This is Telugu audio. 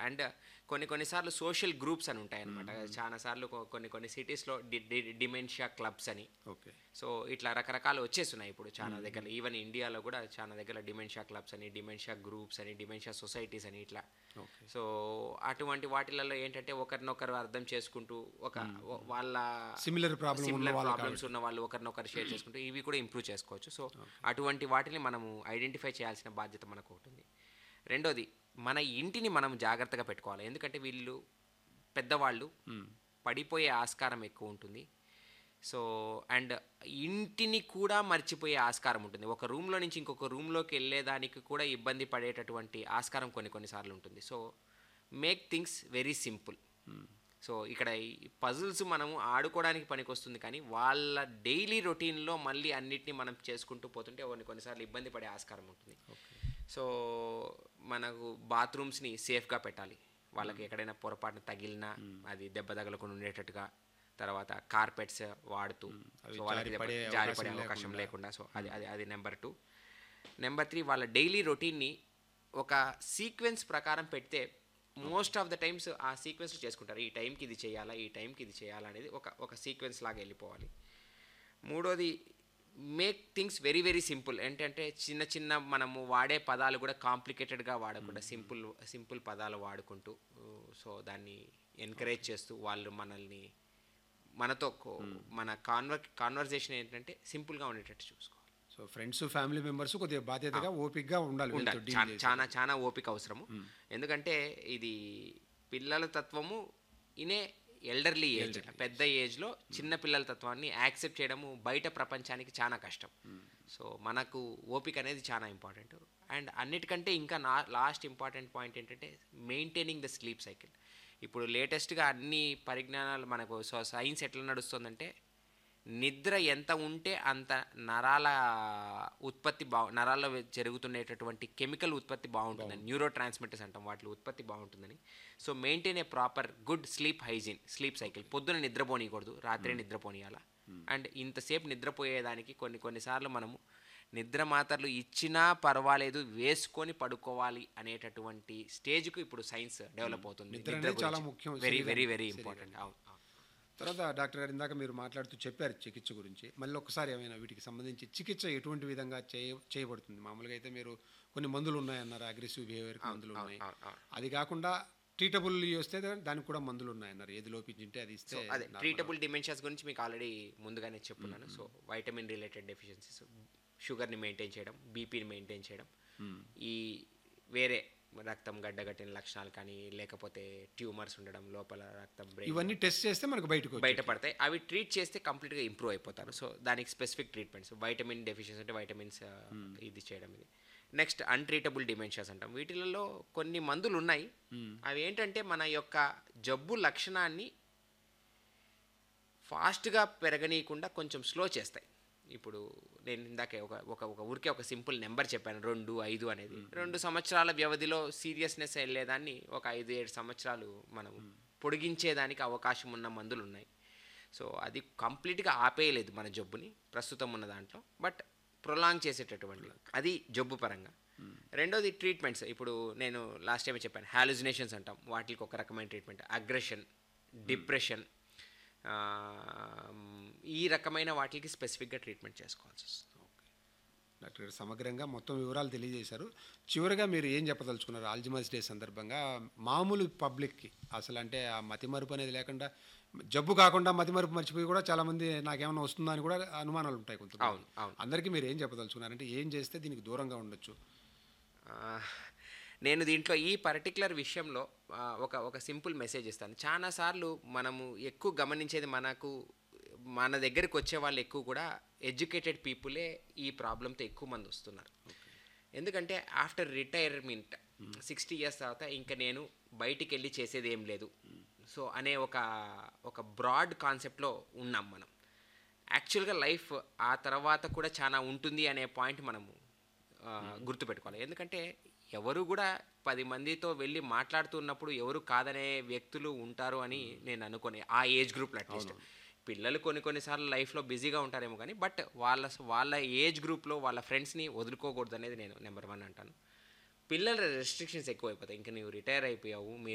అండ్ కొన్ని కొన్నిసార్లు సోషల్ గ్రూప్స్ అని ఉంటాయి అనమాట చాలా సార్లు కొన్ని కొన్ని సిటీస్లో డిమెన్షియా క్లబ్స్ అని ఓకే సో ఇట్లా రకరకాలు వచ్చేస్తున్నాయి ఇప్పుడు చాలా దగ్గర ఈవెన్ ఇండియాలో కూడా చాలా దగ్గర డిమెన్షియా క్లబ్స్ అని డిమెన్షియా గ్రూప్స్ అని డిమెన్షియా సొసైటీస్ అని ఇట్లా ఓకే సో అటువంటి వాటిలలో ఏంటంటే ఒకరినొకరు అర్థం చేసుకుంటూ ఒక ఓ- వాళ్ళ సిమిలర్ ప్రాబ్లం ఉన్న సిమిలర్ వాళ్ళకి ప్రాబ్లమ్స్ ఉన్న వాళ్ళు ఒకరినొకరు షేర్ చేసుకుంటూ ఇవి కూడా ఇంప్రూవ్ చేసుకోవచ్చు సో అటువంటి వాటిని మనము ఐడెంటిఫై చేయాల్సిన బాధ్యత మనకు ఉంటుంది రెండోది మన ఇంటిని మనం జాగ్రత్తగా పెట్టుకోవాలి ఎందుకంటే వీళ్ళు పెద్దవాళ్ళు పడిపోయే ఆస్కారం ఎక్కువ ఉంటుంది సో అండ్ ఇంటిని కూడా మర్చిపోయే ఆస్కారం ఉంటుంది ఒక రూమ్లో నుంచి ఇంకొక రూమ్లోకి వెళ్ళేదానికి కూడా ఇబ్బంది పడేటటువంటి ఆస్కారం కొన్ని కొన్నిసార్లు ఉంటుంది so make things very simple so ఇక్కడ ఈ పజిల్స్ మనము ఆడుకోవడానికి పనికొస్తుంది కానీ వాళ్ళ డైలీ రొటీన్లో మళ్ళీ అన్నిటిని మనం చేసుకుంటూ పోతుంటే కొన్ని కొన్నిసార్లు ఇబ్బంది పడే ఆస్కారం ఉంటుంది సో మనకు బాత్రూమ్స్ని సేఫ్గా పెట్టాలి వాళ్ళకి ఎక్కడైనా పొరపాటున తగిలినా అది దెబ్బ తగలకుండా ఉండేటట్టుగా తర్వాత కార్పెట్స్ వాడుతూ అవి సో వాళ్ళకి జారిపడే దెబ్బ- జారిపడే అవకాశం అవకాశం లేకుండా. లేకుండా సో అది అది అది నెంబర్ టూ నెంబర్ త్రీ వాళ్ళ డైలీ రొటీన్ని ఒక సీక్వెన్స్ ప్రకారం పెడితే మోస్ట్ ఆఫ్ ద టైమ్స్ ఆ సీక్వెన్స్ చేసుకుంటారు ఈ టైంకి ఇది చేయాలా ఈ టైంకి ఇది చేయాలా అనేది ఒక ఒక సీక్వెన్స్ లాగా వెళ్ళిపోవాలి మూడోది make things very very simple ఏంటంటే చిన్న చిన్న మనము వాడే పదాలు కూడా కాంప్లికేటెడ్గా వాడకుండా సింపుల్ సింపుల్ పదాలు వాడుకుంటూ సో దాన్ని ఎంకరేజ్ చేస్తూ వాళ్ళు మనల్ని మనతో కో- మన కాన్వర్ కాన్వర్జేషన్ ఏంటంటే సింపుల్గా ఉండేటట్టు చూసుకోవాలి సో ఫ్రెండ్స్ ఫ్యామిలీ మెంబర్స్ కొద్దిగా బాధ్యతగా ఓపిక్గా ఉండాలి వీళ్ళతో ఉండాలి deal చాలా చేసి. చాలా చాలా ఓపిక అవసరము ఎందుకంటే ఇది పిల్లల తత్వము ఇనే ఎల్డర్లీ ఏజ్ పెద్ద ఏజ్లో చిన్న పిల్లల తత్వాన్ని యాక్సెప్ట్ చేయడము బయట ప్రపంచానికి చాలా కష్టం సో మనకు ఓపిక అనేది చాలా ఇంపార్టెంట్ అండ్ అన్నిటికంటే ఇంకా నా లాస్ట్ ఇంపార్టెంట్ పాయింట్ ఏంటంటే మెయింటైనింగ్ ద స్లీప్ సైకిల్ ఇప్పుడు లేటెస్ట్గా అన్ని పరిజ్ఞానాలు మనకు సో సైన్స్ ఎట్లా నడుస్తుందంటే నిద్ర ఎంత ఉంటే అంత నరాల ఉత్పత్తి బా నరాల్లో జరుగుతుండేటటువంటి కెమికల్ ఉత్పత్తి బాగుంటుందని న్యూరో ట్రాన్స్మిటర్స్ అంటాం వాటి ఉత్పత్తి బాగుంటుందని so maintain a proper good sleep hygiene sleep cycle పొద్దున నిద్రపోనీయకూడదు రాత్రే నిద్రపోనీయాలా అండ్ ఇంతసేపు నిద్రపోయేదానికి కొన్ని కొన్నిసార్లు మనము నిద్ర మాత్రలు ఇచ్చినా పర్వాలేదు వేసుకొని పడుకోవాలి అనేటటువంటి స్టేజ్కు ఇప్పుడు సైన్స్ డెవలప్ అవుతుంది నిద్ర అనేది చాలా ముఖ్యం వెరీ వెరీ శరీరానికి, వెరీ ఇంపార్టెంట్ అవును అవును. తర్వాత డాక్టర్ గారు ఇందాక మీరు మాట్లాడుతూ చెప్పారు చికిత్స గురించి మళ్ళీ ఒకసారి ఏమైనా వీటికి సంబంధించి చికిత్స ఎటువంటి విధంగా చేయ చేయబడుతుంది మామూలుగా అయితే మీరు కొన్ని మందులు ఉన్నాయన్నారు అగ్రెసివ్ బిహేవియర్ మందులు ఉన్నాయి అవును, అవును. అది కాకుండా ట్రీటబుల్ వస్తే దానికి కూడా మందులు ఉన్నాయన్నారు ఏది లోపించింటే అది ఇస్తే అదే normal. ట్రీటబుల్ డిమెన్షియాస్ గురించి మీకు ఆల్రెడీ ముందుగానే చెప్పున్నాను సో వైటమిన్ రిలేటెడ్ డెఫిషియన్సీస్ షుగర్ని మెయింటైన్ చేయడం బీపీని మెయింటైన్ చేయడం ఈ వేరే రక్తం గడ్డగట్టిన లక్షణాలు కానీ లేకపోతే ట్యూమర్స్ ఉండడం లోపల రక్తం బ్రెయిన్ ఇవన్నీ టెస్ట్ చేస్తే మనకు బయటకు వచ్చేది. బయటపడతాయి అవి ట్రీట్ చేస్తే కంప్లీట్గా ఇంప్రూవ్ అయిపోతారు సో దానికి స్పెసిఫిక్ ట్రీట్మెంట్స్ వైటమిన్ డెఫిషియన్సీ అంటే వైటమిన్స్ ఇది చేయడం ఇది నెక్స్ట్ అన్ట్రీటబుల్ డిమెన్షియాస్ అంటాం వీటిలలో కొన్ని మందులు ఉన్నాయి అవి ఏంటంటే మన యొక్క జబ్బు లక్షణాన్ని ఫాస్ట్గా పెరగనీయకుండా కొంచెం స్లో చేస్తాయి ఇప్పుడు నేను ఇందాకే ఒక ఒక ఒక ఊరికే ఒక సింపుల్ నెంబర్ చెప్పాను రెండు ఐదు అనేది రెండు సంవత్సరాల వ్యవధిలో సీరియస్నెస్ వెళ్ళేదాన్ని ఒక ఐదు ఏడు సంవత్సరాలు మనం పొడిగించేదానికి అవకాశం ఉన్న మందులు ఉన్నాయి సో అది కంప్లీట్గా ఆపేయలేదు మన జబ్బుని ప్రస్తుతం ఉన్న దాంట్లో బట్ ప్రొలాంగ్ చేసేటటువంటి అది జబ్బు పరంగా రెండోది ట్రీట్మెంట్స్ ఇప్పుడు నేను లాస్ట్ టైం చెప్పాను హాలుజినేషన్స్ అంటాం వాటికి ఒక రకమైన ట్రీట్మెంట్ అగ్రెషన్ డిప్రెషన్ ఈ రకమైన వాటికి స్పెసిఫిక్గా ట్రీట్మెంట్ చేసుకోవాల్సి వస్తుంది డాక్టర్ గారు సమగ్రంగా మొత్తం వివరాలు తెలియజేశారు చివరిగా మీరు ఏం చెప్పదలుచుకున్నారు ఆల్జిమర్స్ డే సందర్భంగా మామూలు పబ్లిక్కి అసలు అంటే ఆ మతిమరుపు అనేది లేకుండా జబ్బు కాకుండా మతిమరుపు మర్చిపోయి కూడా చాలామంది నాకేమైనా వస్తుందా అని కూడా అనుమానాలు ఉంటాయి కొంత అవును, అవును. అందరికీ మీరు ఏం చెప్పదలుచుకున్నారంటే ఏం చేస్తే దీనికి దూరంగా ఉండొచ్చు ఆ, నేను దీంట్లో ఈ పర్టికులర్ విషయంలో ఆ, ఒక ఒక సింపుల్ మెసేజ్ ఇస్తాను చాలాసార్లు మనము ఎక్కువ గమనించేది మనకు మన దగ్గరికి వచ్చే వాళ్ళు ఎక్కువ కూడా ఎడ్యుకేటెడ్ పీపులే ఈ ప్రాబ్లంతో ఎక్కువ మంది వస్తున్నారు ఎందుకంటే ఆఫ్టర్ రిటైర్మెంట్ సిక్స్టీ ఇయర్స్ తర్వాత ఇంకా నేను బయటికి వెళ్ళి చేసేది ఏం లేదు సో అనే ఒక ఒక బ్రాడ్ కాన్సెప్ట్లో ఉన్నాం మనం యాక్చువల్గా లైఫ్ ఆ తర్వాత కూడా చాలా ఉంటుంది అనే పాయింట్ మనము ఆ, గుర్తుపెట్టుకోవాలి ఎందుకంటే ఎవరు కూడా పది మందితో వెళ్ళి మాట్లాడుతున్నప్పుడు ఎవరు కాదనే వ్యక్తులు ఉంటారు అని నేను అనుకోని ఆ ఏజ్ గ్రూప్లో అట్లీస్ట్ పిల్లలు కొన్ని కొన్నిసార్లు లైఫ్లో బిజీగా ఉంటారేమో కానీ బట్ వాళ్ళ వాళ్ళ ఏజ్ గ్రూప్లో వాళ్ళ ఫ్రెండ్స్ని వదులుకోకూడదు అనేది నేను నెంబర్ వన్ అంటాను పిల్లల రెస్ట్రిక్షన్స్ ఎక్కువైపోతాయి ఇంకా నువ్వు రిటైర్ అయిపోయావు మీ